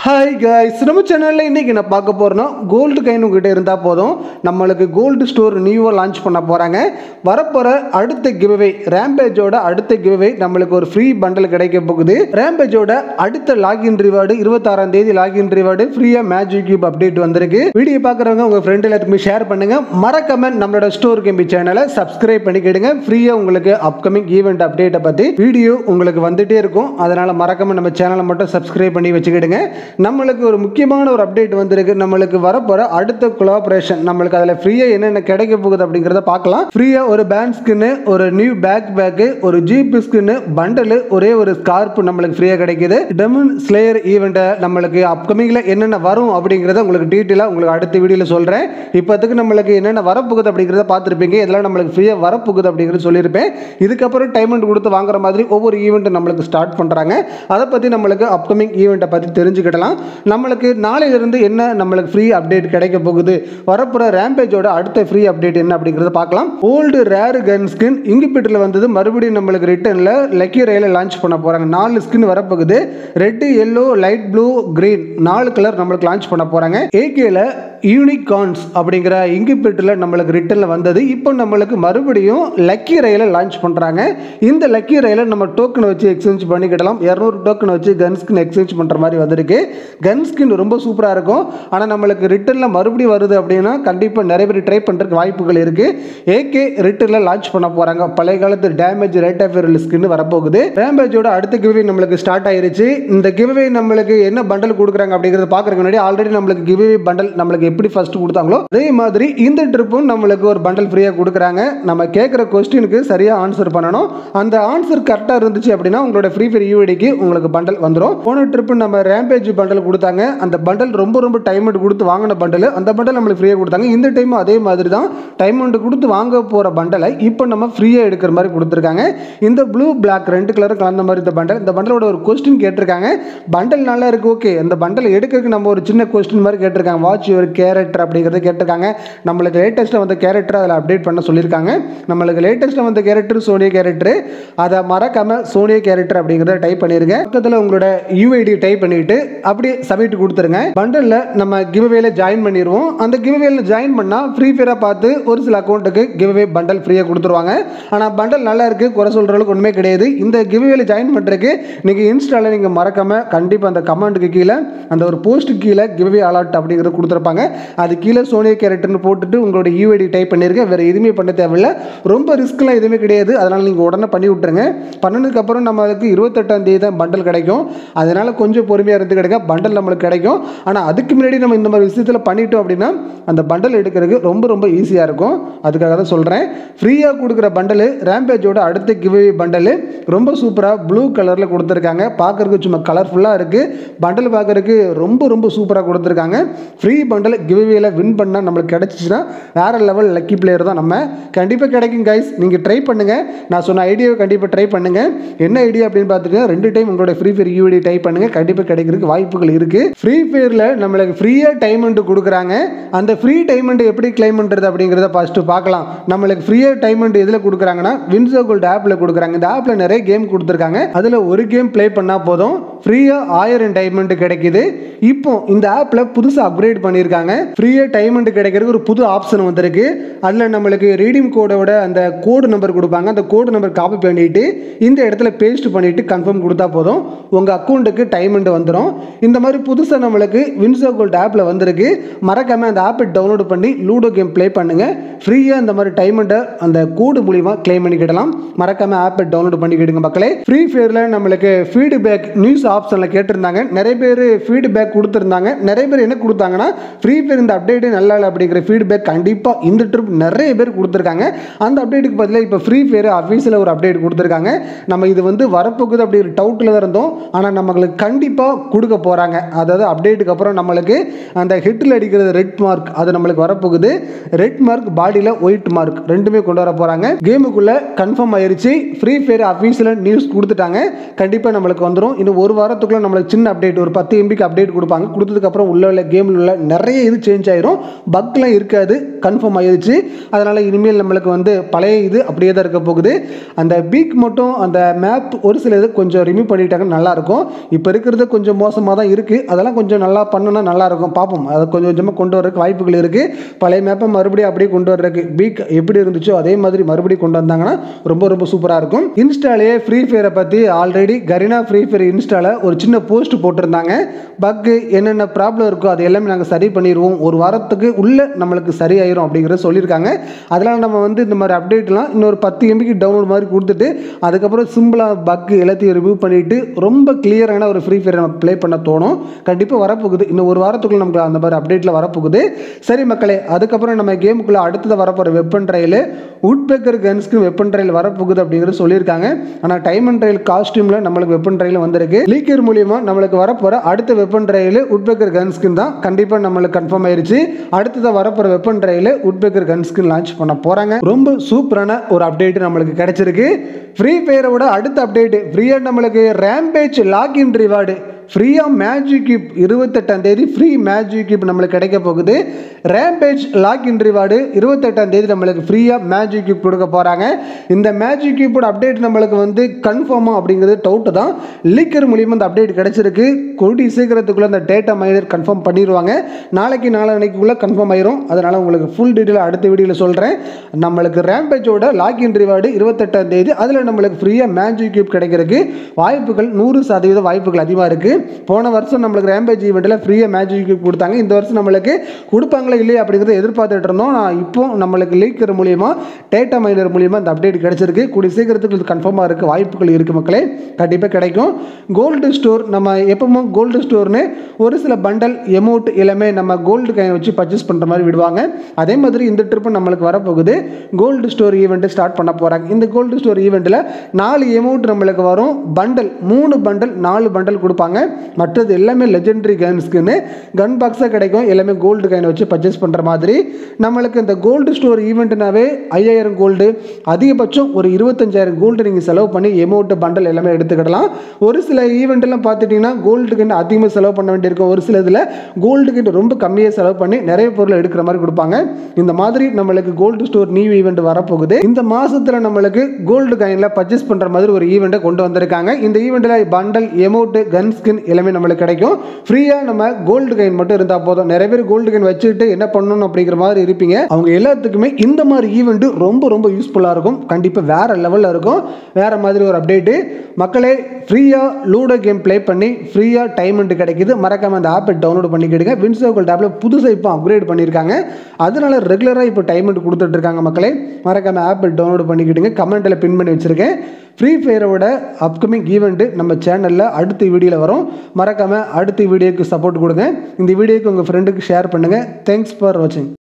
hi guys நம்ம சேனலில் இன்றைக்கி என்ன பார்க்க போகிறோன்னா கோல்டு கைன் உங்ககிட்ட இருந்தால் போதும் நம்மளுக்கு கோல்டு ஸ்டோர் நியூவாக லான்ச் பண்ண போகிறாங்க வரப்போகிற அடுத்த கிவ்அவே ரேம்பேஜோட அடுத்த கிவ்அவே நம்மளுக்கு ஒரு ஃப்ரீ பண்டல் கிடைக்க போகுது ரேம்பேஜோட அடுத்த லாகின் ரிவார்டு இருபத்தாறாம் தேதி லாகின் ரிவார்டு ஃப்ரீயாக மேஜிக் கியூப் அப்டேட் வந்திருக்கு வீடியோ பார்க்குறவங்க உங்கள் ஃப்ரெண்டு எல்லாத்துக்குமே ஷேர் பண்ணுங்கள் மறக்காம நம்மளோட ஸ்டோர் கேம்பி சேனலை சப்ஸ்கிரைப் பண்ணிக்கிடுங்க ஃப்ரீயாக உங்களுக்கு அப்கமிங் ஈவெண்ட் அப்டேட்டை பற்றி வீடியோ உங்களுக்கு வந்துட்டே இருக்கும் அதனால் மறக்காம நம்ம சேனலை மட்டும் சப்ஸ்கிரைப் பண்ணி வச்சுக்கிடுங்க நம்மளுக்கு ஒரு முக்கியமான ஒரு அப்டேட் வந்திருக்கு நம்மளுக்கு வரப்போகிற அடுத்த கொலாபரேஷன் நம்மளுக்கு அதில் ஃப்ரீயாக என்னென்ன கிடைக்க போகுது அப்படிங்கிறத பார்க்கலாம் ஃப்ரீயாக ஒரு பேண்ட் ஸ்கின்னு ஒரு நியூ பேக் பேக்கு ஒரு ஜீப் ஸ்கின்னு பண்டலு ஒரே ஒரு ஸ்கார்ப் நம்மளுக்கு ஃப்ரீயாக கிடைக்குது டெமன் ஸ்லேயர் ஈவெண்ட்டை நம்மளுக்கு அப்கமிங்கில் என்னென்ன வரும் அப்படிங்கிறத உங்களுக்கு டீட்டெயிலாக உங்களுக்கு அடுத்த வீடியோவில் சொல்கிறேன் இப்போத்துக்கு நம்மளுக்கு என்னென்ன வரப்போகுது அப்படிங்கிறத பார்த்துருப்பீங்க இதெல்லாம் நம்மளுக்கு ஃப்ரீயாக வரப்போகுது அப்படிங்கிறது சொல்லியிருப்பேன் இதுக்கப்புறம் டைமண்ட் கொடுத்து வாங்குற மாதிரி ஒவ்வொரு ஈவெண்ட்டும் நம்மளுக்கு ஸ்டார்ட் பண்ணுறாங்க அதை பற்றி நம்மளுக்கு அப்கமிங் ஈவெண்ட்டை பற்றி தெரிஞ்சுக்கிடலாம் நம்மளுக்கு நாளையிலிருந்து என்ன நம்மளுக்கு ஃப்ரீ அப்டேட் கிடைக்க போகுது வரப்போகிற ரேம்பேஜோட அடுத்த ஃப்ரீ அப்டேட் என்ன அப்படிங்கிறத பார்க்கலாம் ஓல்டு ரேர் கன் ஸ்கின் இங்கிபீட்டில் வந்தது மறுபடியும் நம்மளுக்கு ரிட்டர்னில் லக்கி ரயில லான்ச் பண்ண போகிறாங்க நாலு ஸ்கின் வரப்போகுது red yellow light blue green நாலு கலர் நம்மளுக்கு லான்ச் பண்ண போகிறாங்க ஏகேல யூனிக் கான்ஸ் அப்படிங்கிற இங்கிபீட்டில் நம்மளுக்கு ரிட்டர்னில் வந்தது இப்போ நம்மளுக்கு மறுபடியும் லக்கி ரயில லான்ச் பண்ணுறாங்க இந்த லக்கி ரயில நம்ம டோக்கனை வச்சு எக்ஸ்சேஞ்ச் பண்ணிக்கிடலாம் இரநூறு டோக்கனை வச்சு கன் ஸ்கின் எக்ஸ்சேஞ்ச் பண்ணுற மாதிரி வந்திருக்கு கன் ஸ்கின் ரொம்ப சூப்பராக இருக்கும் ஆனால் நம்மளுக்கு ரிட்டர்னில் மறுபடியும் வருது அப்படின்னா கண்டிப்பாக நிறைய பேர் ட்ரை பண்ணுறதுக்கு வாய்ப்புகள் இருக்குது ஏகே ரிட்டர்னில் லான்ச் பண்ண போகிறாங்க பழைய காலத்து டேமேஜ் ரேட் ஆஃப் ஸ்கின் வரப்போகுது டேமேஜோட அடுத்த கிவ்வே நம்மளுக்கு ஸ்டார்ட் ஆயிருச்சு இந்த கிவ்வே நம்மளுக்கு என்ன பண்டல் கொடுக்குறாங்க அப்படிங்கிறத பார்க்குறதுக்கு முன்னாடி ஆல்ரெடி நம்மளுக்கு கிவ்வே பண்டல் நம்மளுக்கு எப்படி ஃபர்ஸ்ட் கொடுத்தாங்களோ அதே மாதிரி இந்த ட்ரிப்பும் நம்மளுக்கு ஒரு பண்டல் ஃப்ரீயாக கொடுக்குறாங்க நம்ம கேட்குற கொஸ்டினுக்கு சரியாக ஆன்சர் பண்ணணும் அந்த ஆன்சர் கரெக்டாக இருந்துச்சு அப்படின்னா உங்களோட ஃப்ரீ ஃபயர் யூஐடிக்கு உங்களுக்கு பண்டல் வந்துடும் போன ட்ரிப்பு நம்ம ரேம்பேஜ் பண்டல் கொடுத்தாங்க அந்த பண்டல் ரொம்ப ரொம்ப டைம் கொடுத்து வாங்கின பண்டல் அந்த பண்டல் நம்மளுக்கு ஃப்ரீயாக கொடுத்தாங்க இந்த டைமும் அதே மாதிரி தான் டைம் கொடுத்து வாங்க போகிற பண்டலை இப்போ நம்ம ஃப்ரீயாக எடுக்கிற மாதிரி கொடுத்துருக்காங்க இந்த ப்ளூ பிளாக் ரெண்டு கலரும் கலந்த மாதிரி இந்த பண்டல் இந்த பண்டலோட ஒரு கொஸ்டின் கேட்டிருக்காங்க பண்டல் நல்லா இருக்கு ஓகே அந்த பண்டல் எடுக்கிறதுக்கு நம்ம ஒரு சின்ன கொஸ்டின் மாதிரி கேட்டிருக்காங்க வாட்ச் யுவர் கேரக்டர் அப்படிங்கிறத கேட்டிருக்காங்க நம்மளுக்கு லேட்டஸ்ட்டாக வந்த கேரக்டர் அதில் அப்டேட் பண்ண சொல்லியிருக்காங்க நம்மளுக்கு லேட்டஸ்ட்டாக வந்த கேரக்டர் சோனியா கேரக்டர் அதை மறக்காம சோனியா கேரக்டர் அப்படிங்கிறத டைப் பண்ணிருங்க பக்கத்தில் உங்களோட யூஐடி டைப் பண்ணிட்டு அப்படியே சப்மிட் கொடுத்துருங்க பண்டலில் நம்ம கிவ்வேல ஜாயின் பண்ணிடுவோம் அந்த கிவ்வேல ஜாயின் பண்ணால் ஃப்ரீ ஃபயராக பார்த்து ஒரு சில அக்கௌண்ட்டுக்கு கிவ்வே பண்டல் ஃப்ரீயாக கொடுத்துருவாங்க ஆனால் பண்டல் நல்லா இருக்குது குறை சொல்கிற அளவுக்கு ஒன்றுமே கிடையாது இந்த கிவ்வேல ஜாயின் பண்ணுறதுக்கு நீங்கள் இன்ஸ்டாவில் நீங்கள் மறக்காம கண்டிப்பாக அந்த கமெண்ட்டுக்கு கீழே அந்த ஒரு போஸ்ட்டுக்கு கீழே கிவ்வே அலாட் அப்படிங்கிறது கொடுத்துருப்பாங்க அது கீழே சோனியா கேரக்டர்னு போட்டுட்டு உங்களோட யூஐடி டைப் பண்ணிருங்க வேறு எதுவுமே பண்ண தேவையில்லை ரொம்ப ரிஸ்க்லாம் எதுவுமே கிடையாது அதனால் நீங்கள் உடனே பண்ணி விட்டுருங்க பண்ணதுக்கப்புறம் நம்மளுக்கு இருபத்தெட்டாம் தேதி தான் பண்டல் கிடைக்கும் அதனால் கொஞ்சம் பொறுமையாக இருந்து கிடைக்க பண்டல் நம்மளுக்கு கிடைக்கும் ஆனால் அதுக்கு முன்னாடி நம்ம இந்த மாதிரி விஷயத்தில் பண்ணிட்டோம் அப்படின்னா அந்த பண்டல் எடுக்கிறதுக்கு ரொம்ப ரொம்ப ஈஸியாக இருக்கும் அதுக்காக தான் சொல்கிறேன் ஃப்ரீயாக கொடுக்குற பண்டலு ரேம்பேஜோட அடுத்த கிவே பண்டலு ரொம்ப சூப்பராக ப்ளூ கலரில் கொடுத்துருக்காங்க பார்க்குறதுக்கு சும்மா கலர்ஃபுல்லாக இருக்குது பண்டல் பார்க்குறதுக்கு ரொம்ப ரொம்ப சூப்பராக கொடுத்துருக்காங்க ஃப்ரீ பண்டல் கிவேல வின் பண்ணால் நம்மளுக்கு கிடச்சிச்சின்னா வேறு லெவல் லக்கி பிளேயர் தான் நம்ம கண்டிப்பாக கிடைக்கும் கைஸ் நீங்கள் ட்ரை பண்ணுங்கள் நான் சொன்ன ஐடியாவை கண்டிப்பாக ட்ரை பண்ணுங்கள் என்ன ஐடியா அப்படின்னு பார்த்துட்டு ரெண்டு டைம் உங்களோட ஃப்ரீ ஃபயர் யூஐடி டைப் பண்ணுங்கள் கண்டிப்பாக கிடைக்கிறதுக்கு வாய்ப்புகள் இருக்குது ஃப்ரீ ஃபயரில் நம்மளுக்கு ஃப்ரீயாக டைமண்ட் கொடுக்குறாங்க அந்த ஃப்ரீ டைமண்ட் எப்படி கிளைம் பண்ணுறது அப்படிங்கிறத ஃபஸ்ட்டு பார்க்கலாம் நம்மளுக்கு ஃப்ரீயாக டைமண்ட் எதில் கொடுக்குறாங்கன்னா வின்சோ கோல்டு ஆப்பில் கொடுக்குறாங்க இந்த ஆப்பில் நிறைய கேம் கொடுத்துருக்காங்க அதில் ஒரு கேம் ப்ளே பண்ணால் போதும் ஃப்ரீயாக ஆயிரம் டைமண்ட் கிடைக்குது இப்போ இந்த ஆப்பில் புதுசாக அப்கிரேட் பண்ணியிருக்காங்க ஃப்ரீயாக டைமண்ட் கிடைக்கிறதுக்கு ஒரு புது ஆப்ஷன் வந்திருக்கு அதில் நம்மளுக்கு ரீடிங் கோடோட அந்த கோடு நம்பர் கொடுப்பாங்க அந்த கோடு நம்பர் காப்பி பண்ணிட்டு இந்த இடத்துல பேஸ்ட் பண்ணிட்டு கன்ஃபார்ம் கொடுத்தா போதும் உங்கள் அக்கௌண்ட்டுக்கு டைமண்ட் வந்துடும் இந்த மாதிரி புதுசாக நம்மளுக்கு வின்சோ கோல்ட் ஆப்பில் வந்திருக்கு மறக்காம அந்த ஆப்பை டவுன்லோட் பண்ணி லூடோ கேம் ப்ளே பண்ணுங்க ஃப்ரீயாக இந்த மாதிரி டைமண்ட்டை அந்த கோடு மூலியமாக கிளைம் பண்ணிக்கிடலாம் மறக்காம ஆப்பை டவுன்லோட் பண்ணிக்கிடுங்க மக்களே ஃப்ரீ ஃபயரில் நம்மளுக்கு ஃபீட்பேக் நியூஸ் ஆப்ஷனில் கேட்டிருந்தாங்க நிறைய பேர் ஃபீட்பேக் கொடுத்துருந்தாங்க நிறைய பேர் என்ன கொடுத்தாங்கன்னா ஃப்ரீ ஃபயர் இந்த அப்டேட்டு நல்லா இல்லை அப்படிங்கிற ஃபீட்பேக் கண்டிப்பாக இந்த ட்ரிப் நிறைய பேர் கொடுத்துருக்காங்க அந்த அப்டேட்டுக்கு பதிலாக இப்போ ஃப்ரீ ஃபயர் அஃபீஸில் ஒரு அப்டேட் கொடுத்துருக்காங்க நம்ம இது வந்து வரப்போகுது அப்படிங்கிற டவுட்டில் தான் இருந்தோம் ஆனால் நம்மளுக்கு கண்டிப்பாக கொடுக்க போகிறாங்க அதாவது அப்டேட்டுக்கு அப்புறம் நம்மளுக்கு அந்த ஹிட்டில் அடிக்கிறது ரெட் மார்க் அது நம்மளுக்கு வரப்போகுது ரெட் மார்க் பாடியில் ஒயிட் மார்க் ரெண்டுமே கொண்டு வர போகிறாங்க கேமுக்குள்ளே கன்ஃபார்ம் ஆயிருச்சு ஃப்ரீ ஃபயர் அஃபீஸில் நியூஸ் கொடுத்துட்டாங்க கண்டிப்பாக நம்மளுக்கு வந்துடும் இன்னும் ஒரு வாரத்துக்குள்ளே நம்மளுக்கு சின்ன அப்டேட் ஒரு பத்து எம்பிக்கு அப்டேட் கொடுப்பாங்க கொடுத்ததுக்கப்புறம் உள்ள உள்ள கேமில் உள்ள நிறைய இது சேஞ்ச் ஆயிரும் பக்லாம் இருக்காது கன்ஃபார்ம் ஆயிருச்சு அதனால் இனிமேல் நம்மளுக்கு வந்து பழைய இது அப்படியே தான் இருக்க போகுது அந்த பீக் மட்டும் அந்த மேப் ஒரு சில இது கொஞ்சம் ரிமூவ் பண்ணிட்டாங்கன்னா நல்லாயிருக்கும் இப்போ இருக்கிறது கொஞ்சம் மோசமாக தான் இருக்குது அதெல்லாம் கொஞ்சம் நல்லா பண்ணுனா நல்லாயிருக்கும் பார்ப்போம் அதை கொஞ்சம் கொஞ்சமாக கொண்டு வரதுக்கு வாய்ப்புகள் இருக்குது பழைய மேப்பை மறுபடியும் அப்படியே கொண்டு வர்றதுக்கு பீக் எப்படி இருந்துச்சோ அதே மாதிரி மறுபடியும் கொண்டு வந்தாங்கன்னா ரொம்ப ரொம்ப சூப்பராக இருக்கும் இன்ஸ்டாலேயே ஃப்ரீ ஃபயரை பற்றி ஆல்ரெடி கரினா ஃப்ரீ ஃபயர் இன்ஸ்டாவில் ஒரு சின்ன போஸ்ட் போட்டிருந்தாங்க பக்கு என்னென்ன ப்ராப்ளம் இருக்கோ அது எல்லாமே நாங்கள் சரி பண்ணிடுவோம் ஒரு வாரத்துக்கு உள்ளே நம்மளுக்கு சரியாயிரும் அப்படிங்கிறத சொல்லியிருக்காங்க அதனால் நம்ம வந்து இந்த மாதிரி அப்டேட்லாம் இன்னொரு பத்து எம்பிக்கு டவுன்லோட் மாதிரி கொடுத்துட்டு அதுக்கப்புறம் சிம்பிளாக பக்கு எல்லாத்தையும் ரிமூவ் பண்ணிவிட்டு ரொம்ப கிளியரான ஒரு ஃப்ரீ ஃபயர் நம்ம ப்ளே பண்ண தோணும் கண்டிப்பாக வரப்போகுது இன்னும் ஒரு வாரத்துக்குள்ள நமக்கு அந்த மாதிரி அப்டேட்டில் வரப்போகுது சரி மக்களே அதுக்கப்புறம் நம்ம கேமுக்குள்ளே அடுத்தது வரப்போகிற வெப்பன் ட்ரையல் உட்பேக்கர் கன்ஸ்க்கு வெப்பன் ட்ரையல் வரப்போகுது அப்படிங்கிறது சொல்லியிருக்காங்க ஆனால் டைம் அண்ட் ட்ரையல் காஸ்டியூமில் நம்மளுக்கு வெப்பன் ட்ரையல் வந்திருக்கு லீக்கர் மூலியமாக நம்மளுக்கு வரப்போகிற அடுத்த வெப்பன் ட்ரையல் உட்பேக்கர் கன்ஸ்கின் தான் கண்டிப்பாக நம்மளுக்கு கன்ஃபார்ம் ஆயிருச்சு அடுத்ததாக வரப்போகிற weapon trial woodpecker gun skin launch பண்ண போகிறாங்க ரொம்ப சூப்பரான ஒரு அப்டேட் நம்மளுக்கு கிடைச்சிருக்கு ஃப்ரீ ஃபயரோட அடுத்த அப்டேட் ஃப்ரீயாக நம்மளுக்கு ரேம்பேஜ் லாக்இன் ரிவார்டு ஃப்ரீயாக மேஜிக் கியூப் இருபத்தெட்டாம் தேதி ஃப்ரீ மேஜிக் கியூப் நம்மளுக்கு கிடைக்க போகுது ரேம்பேஜ் லாக்இன் ரிவார்டு இருபத்தெட்டாம் தேதி நம்மளுக்கு ஃப்ரீயாக மேஜிக் கியூப் கொடுக்க போகிறாங்க இந்த மேஜிக் கியூப்போட அப்டேட் நம்மளுக்கு வந்து கன்ஃபார்மாக அப்படிங்கிறது டவுட்டு தான் லீக்கர் மூலியமாக இந்த அப்டேட் கிடைச்சிருக்கு கூடி சீக்கிரத்துக்குள்ளே அந்த டேட்டா மைனர் கன்ஃபார்ம் பண்ணிடுவாங்க நாளைக்கு நாளைக்குள்ளே கன்ஃபார்ம் ஆயிரும் அதனால் உங்களுக்கு ஃபுல் டீட்டெயில் அடுத்த வீடியோவில் சொல்கிறேன் நம்மளுக்கு ரேம்பேஜோட லாக்இன் ரிவார்டு இருபத்தெட்டாம் தேதி அதில் நம்மளுக்கு ஃப்ரீயாக மேஜிக் கியூப் கிடைக்கிறதுக்கு வாய்ப்புகள் நூறு சதவீத வாய்ப்புகள் அதிகமாக இருக்குது போன வருஷம் நம்மளுக்கு ரேம்பேஜ் ஈவெண்ட்டில் ஃப்ரீயாக மேஜிக் கியூப் கொடுத்தாங்க இந்த வருஷம் நம்மளுக்கு கொடுப்பாங்களா இல்லையா அப்படிங்கிறத எதிர்பார்த்துட்டு இருந்தோம் நான் இப்போ நம்மளுக்கு லீக்கர் மூலியமா டேட்டா மைனர் மூலியமா இந்த அப்டேட் கிடைச்சிருக்கு கூடிய சீக்கிரத்துக்கு இது கன்ஃபார்மாக இருக்குது வாய்ப்புகள் இருக்குது மக்களே கண்டிப்பாக கிடைக்கும் கோல்டு ஸ்டோர் நம்ம எப்பவும் கோல்டு ஸ்டோர்னு ஒரு சில பண்டல் எமௌண்ட் எல்லாமே நம்ம கோல்டு கையை வச்சு பர்ச்சேஸ் பண்ணுற மாதிரி விடுவாங்க அதே மாதிரி இந்த ட்ரிப்பு நம்மளுக்கு வரப்போகுது கோல்டு ஸ்டோர் ஈவெண்ட்டு ஸ்டார்ட் பண்ண போகிறாங்க இந்த கோல்டு ஸ்டோர் ஈவெண்ட்டில் நாலு எமௌண்ட் நம்மளுக்கு வரும் பண்டல் மூணு பண்டல் நாலு பண்டல் கொடுப்பாங்க மற்றது எல்லாமே லெஜெண்டரி கன்ஸ்க்குன்னு கன் பாக்ஸாக கிடைக்கும் எல்லாமே கோல்டு கைனை வச்சு பர்ச்சேஸ் பண்ணுற மாதிரி நம்மளுக்கு இந்த கோல்டு ஸ்டோர் ஈவெண்ட்னாவே ஐயாயிரம் கோல்டு அதிகபட்சம் ஒரு இருபத்தஞ்சாயிரம் கோல்டு நீங்கள் செலவு பண்ணி எமௌண்ட் பண்டல் எல்லாமே எடுத்துக்கிடலாம் ஒரு சில ஈவெண்ட்லாம் பார்த்துட்டிங்கன்னா கோல்டு கிட்ட அதிகமாக செலவு பண்ண வேண்டியிருக்கும் ஒரு சில இதில் கோல்டு கிட்ட ரொம்ப கம்மியாக செலவு பண்ணி நிறைய பொருள் எடுக்கிற மாதிரி கொடுப்பாங்க இந்த மாதிரி நம்மளுக்கு கோல்டு ஸ்டோர் நியூ ஈவெண்ட் வரப்போகுது இந்த மாசத்துல நம்மளுக்கு கோல்டு காயினில் பர்ச்சேஸ் பண்ணுற மாதிரி ஒரு ஈவெண்ட்டை கொண்டு வந்திருக்காங்க இந்த ஈவெண்ட்டில் பண்டல் எமௌண்ட் கன் ஸ்கின் எல்லாமே நம்மளுக்கு கிடைக்கும் ஃப்ரீயாக நம்ம கோல்டு காயின் மட்டும் இருந்தால் போதும் நிறைய பேர் கோல்டு காயின் வச்சுக்கிட்டு என்ன பண்ணணும் அப்படிங்கிற மாதிரி இருப்பீங்க அவங்க எல்லாத்துக்குமே இந்த மாதிரி ஈவெண்ட் ரொம்ப ரொம்ப யூஸ்ஃபுல்லாக இருக்கும் கண்டிப்பாக வேற லெவலில் இருக்கும் வேற மாதிரி ஒரு அப்டேட்டு மக்களே ஃப்ரீயாக லூடோ கேம் ப்ளே பண்ணி ஃப்ரீயாக டைமண்ட் கிடைக்குது மறக்காம அந்த ஆப்பை டவுன்லோட் பண்ணிக்கிடுங்க வின்சோகல் டேப்பில் புதுசாக இப்போ அப்கிரேட் பண்ணியிருக்காங்க அதனால ரெகுலராக இப்போ டைமண்ட் கொடுத்துட்டு இருக்காங்க மக்களே மறக்காம ஆப்பை டவுன்லோட் பண்ணிக்கிடுங்க கமெண்ட்டில் பின் பண்ணி வச்சுருக்கேன் ஃப்ரீ ஃபயரோட அப்கமிங் ஈவெண்ட்டு நம்ம சேனலில் அடுத்த வீடியோவில் வரும் மறக்காமல் அடுத்த வீடியோக்கு சப்போர்ட் கொடுங்க இந்த வீடியோக்கு உங்கள் ஃப்ரெண்டுக்கு ஷேர் பண்ணுங்கள் தேங்க்ஸ் ஃபார் வாட்சிங்